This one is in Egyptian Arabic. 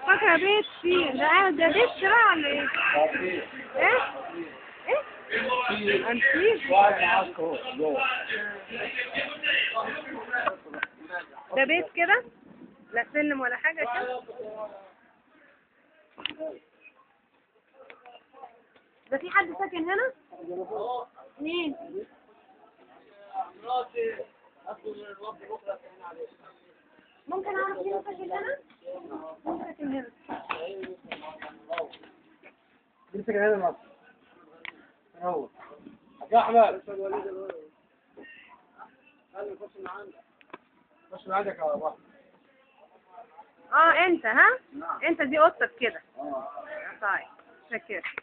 فاكرة بيت فيه ده ده بيت شراء ولا ايه؟ ايه؟ ايه؟ انتيك واحد معاك اهو جوه ده بيت كده؟ لا سلم ولا حاجة كده؟ ده في حد ساكن هنا؟ مين؟ ممكن اعرف مين ساكن هنا؟ مين ساكن هنا؟ لسه كان هنا مصر هو يا احمد خش من عندك يا ابو احمد اه انت ها؟ نعم انت دي اوضتك كده اه طيب شكرا